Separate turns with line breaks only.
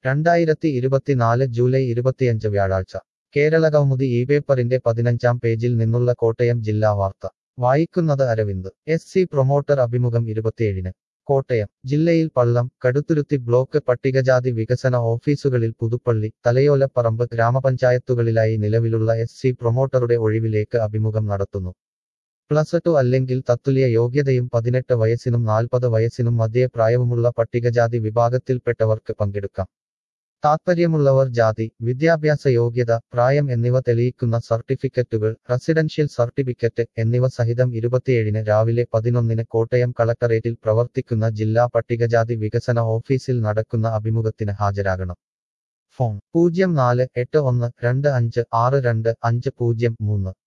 രണ്ടായിരത്തി ഇരുപത്തിനാല് ജൂലൈ ഇരുപത്തിയഞ്ച് വ്യാഴാഴ്ച കേരള കൗമുദി ഈ പേപ്പറിന്റെ പതിനഞ്ചാം പേജിൽ നിന്നുള്ള കോട്ടയം ജില്ലാ വാർത്ത വായിക്കുന്നത് അരവിന്ദ് എസ് സി പ്രൊമോട്ടർ അഭിമുഖം ഇരുപത്തിയേഴിന് കോട്ടയം ജില്ലയിൽ പള്ളം കടുത്തുരുത്തി ബ്ലോക്ക് പട്ടികജാതി വികസന ഓഫീസുകളിൽ പുതുപ്പള്ളി തലയോലപ്പറമ്പ് ഗ്രാമപഞ്ചായത്തുകളിലായി നിലവിലുള്ള എസ് സി പ്രൊമോട്ടറുടെ ഒഴിവിലേക്ക് അഭിമുഖം നടത്തുന്നു പ്ലസ് ടു അല്ലെങ്കിൽ തത്തുല്യ യോഗ്യതയും പതിനെട്ട് വയസ്സിനും നാൽപ്പത് വയസ്സിനും മധ്യേ പ്രായവുമുള്ള പട്ടികജാതി വിഭാഗത്തിൽപ്പെട്ടവർക്ക് പങ്കെടുക്കാം താത്പര്യമുള്ളവർ ജാതി വിദ്യാഭ്യാസ യോഗ്യത പ്രായം എന്നിവ തെളിയിക്കുന്ന സർട്ടിഫിക്കറ്റുകൾ റെസിഡൻഷ്യൽ സർട്ടിഫിക്കറ്റ് എന്നിവ സഹിതം ഇരുപത്തിയേഴിന് രാവിലെ പതിനൊന്നിന് കോട്ടയം കളക്ടറേറ്റിൽ പ്രവർത്തിക്കുന്ന ജില്ലാ പട്ടികജാതി വികസന ഓഫീസിൽ നടക്കുന്ന അഭിമുഖത്തിന് ഹാജരാകണം ഫോൺ പൂജ്യം നാല് എട്ട് ഒന്ന് രണ്ട് അഞ്ച് ആറ് രണ്ട് അഞ്ച് പൂജ്യം മൂന്ന്